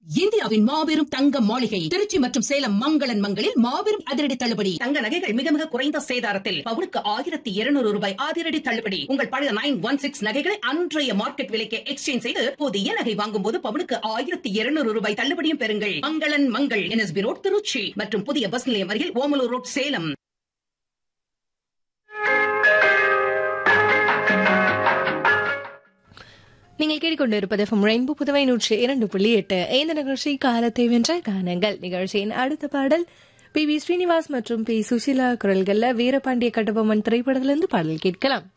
இந்தியாவின் மாபெரும் தங்க மாளிகை திருச்சி மற்றும் சேலம் மங்களன் மங்களில் மாபெரும் அதிரடி தள்ளுபடி தங்க நகைகள் மிக மிக குறைந்த சேதாரத்தில் பவுனுக்கு ஆயிரத்தி இருநூறு ரூபாய் அதிரடி தள்ளுபடி உங்கள் பழைய நைன் ஒன் சிக்ஸ் நகைகளை அன்றைய மார்க்கெட் விலைக்கு எக்ஸ்சேஞ்ச் செய்து புதிய நகை வாங்கும் போது பவுனுக்கு ஆயிரத்தி இருநூறு ரூபாய் தள்ளுபடியும் பெறுங்கள் மங்களன் மங்கள் என்எஸ்பி ரோட் திருச்சி மற்றும் புதிய பஸ் நிலையம் அருகில் ஓமலூர் ரோட் சேலம் நீங்கள் கேட்டுக்கொண்டிருப்பது ஃப்ரம் ரெயின்போ புதுவை நூற்றி இரண்டு புள்ளி எட்டு இந்த நிகழ்ச்சி காலத்தை வென்ற கானங்கள் நிகழ்ச்சியின் அடுத்த பாடல் பி வி ஸ்ரீனிவாஸ் மற்றும் பி சுஷீலா குரல்கள்ல வீரபாண்டிய கட்டபொம்மன் திரைப்படத்திலிருந்து பாடல் கேட்கலாம்